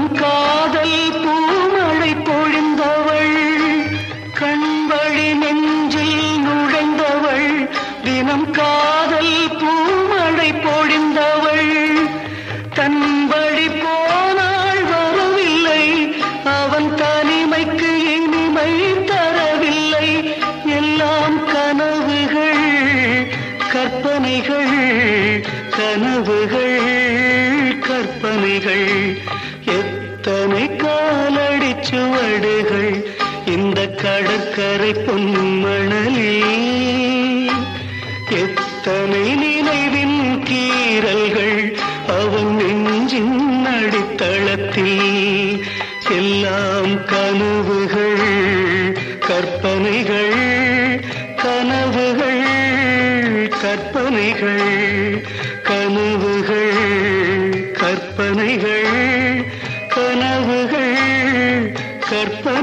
தினம் காதல் பூமழை பொழிந்தவள் கண்வழி நெஞ்சில் நுழைந்தவள் தினம் காதல் பூமழை பொழிந்தவள் தன் வழி போனாள் வரவில்லை அவன் தனிமைக்கு இனிமை தரவில்லை எல்லாம் கனவுகள் கற்பனைகள் கனவுகள் கற்பனைகள் எத்தனை காலடி சுவடுகள் இந்த கடற்கரை பொன்மணலில் எத்தனை நினைவின் கீறல்கள் அவன் நெஞ்சின் அடித்தளத்தில் எல்லாம் கனவுகள் கற்பனைகள் கனவுகள் கற்பனைகள் கனவுகள் கற்பனைகள் கனவுகள் கற்பனை